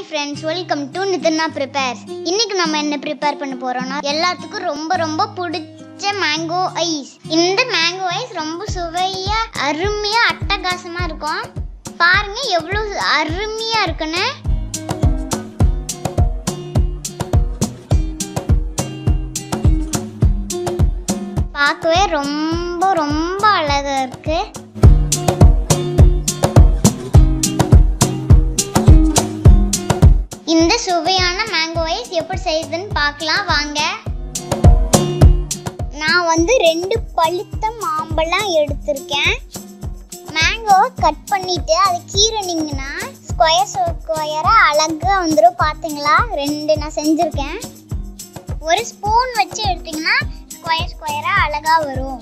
friends welcome to Nithana prepares இன்னைக்கு நம்ம என்ன ப்ரிப்பேர் பண்ண போறோம்னா எல்லாத்துக்கும் ரொம்ப ரொம்ப பிடிச்ச மேங்கோ ஐஸ் இந்த மேங்கோ ஐஸ் ரொம்ப சுவையா அருமையா அட்டகாசமா இருக்கும் பாருங்க எவ்வளவு அருமையா இருக்குன்னு பார்க்கவே ரொம்ப ரொம்ப அழகா இருக்கு இந்த சுவையான மேங்கோ ஐஸ் எப்படி செய்யுதுன்னு பார்க்கலாம் வாங்க நான் வந்து ரெண்டு பழுத்த மாம்பழம் எடுத்திருக்கேன் மேங்கோவை கட் பண்ணிட்டு அதை கீரனிங்கன்னா ஸ்கொயர் ஸ்கொயராக அழகாக வந்துடும் பார்த்தீங்களா ரெண்டு நான் செஞ்சுருக்கேன் ஒரு ஸ்பூன் வச்சு எடுத்தீங்கன்னா ஸ்கொயர் ஸ்கொயராக அழகாக வரும்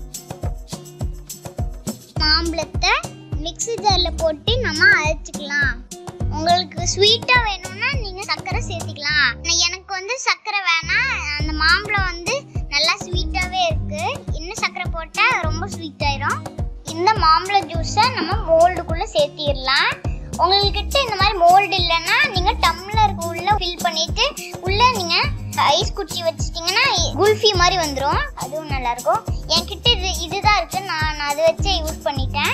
மாம்பழத்தை மிக்ஸி ஜாரில் போட்டு நம்ம அரைச்சிக்கலாம் உங்களுக்கு ஸ்வீட்டாக வேணும்னா நீங்கள் சர்க்கரை சேர்த்திக்கலாம் ஆனா எனக்கு வந்து சர்க்கரை வேணாம் அந்த மாம்பழம் வந்து நல்லா ஸ்வீட்டாகவே இருக்கு இன்னும் சர்க்கரை போட்டால் ரொம்ப ஸ்வீட் ஆயிரும் இந்த மாம்பழ ஜூஸை நம்ம மோல்டுக்குள்ளே சேர்த்திடலாம் உங்கள்கிட்ட இந்த மாதிரி மோல்டு இல்லைன்னா நீங்கள் டம்ளருக்கு உள்ள ஃபில் பண்ணிட்டு உள்ள நீங்கள் ஐஸ் குச்சி வச்சிட்டிங்கன்னா குல்ஃபி மாதிரி வந்துடும் அதுவும் நல்லா இருக்கும் என்கிட்ட இது இதுதான் இருக்கு நான் அதை வச்சு யூஸ் பண்ணிட்டேன்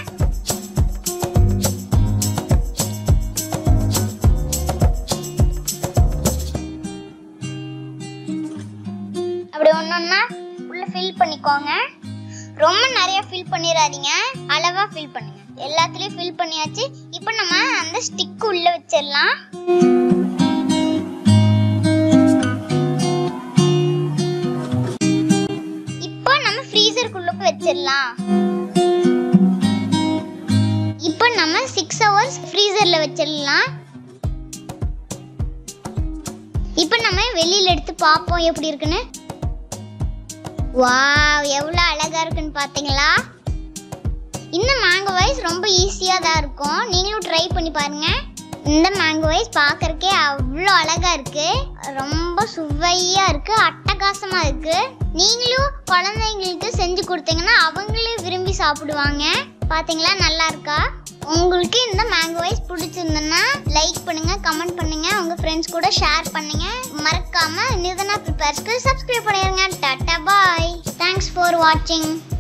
அப்படி ஒன்றொன்னா உள்ள ஃபில் பண்ணிக்கோங்க ரொம்ப நிறைய ஃபில் பண்ணிடாதீங்க அளவா ஃபில் பண்ணுங்க எல்லாத்துலயும் ஃபில் பண்ணியாச்சு இப்போ நம்ம அந்த ஸ்டிக் உள்ள வச்சிடலாம் இப்போ நம்ம ஃப்ரீசருக்குள்ள வச்சிடலாம் இப்போ நம்ம சிக்ஸ் ஹவர்ஸ் ஃப்ரீசர்ல வச்சிடலாம் இப்போ நம்ம வெளியில எடுத்து பார்ப்போம் எப்படி இருக்குன்னு வாவ் எவ்வளோ அழகா இருக்குன்னு பார்த்தீங்களா இந்த மேங்கோ ஐஸ் ரொம்ப ஈஸியாக தான் இருக்கும் நீங்களும் ட்ரை பண்ணி பாருங்க இந்த மேங்கோ ஐஸ் பார்க்கறக்கே அவ்வளோ அழகா இருக்கு ரொம்ப சுவையா இருக்கு அட்டகாசமா இருக்கு நீங்களும் குழந்தைங்களுக்கு செஞ்சு கொடுத்தீங்கன்னா அவங்களே விரும்பி சாப்பிடுவாங்க பாத்தீங்களா நல்லா இருக்கா உங்களுக்கு இந்த மேங்கோ ஐஸ் பிடிச்சிருந்ததுன்னா லைக் பண்ணுங்க கமெண்ட் பண்ணுங்க உங்க ஃப்ரெண்ட்ஸ் கூட ஷேர் பண்ணுங்க மறக்காம நிதனா ப்ரிப்பேர்ஸ்க்கு சப்ஸ்கிரைப் பண்ணிருங்க டாட்டா பாய் தேங்க்ஸ் ஃபார் வாட்சிங்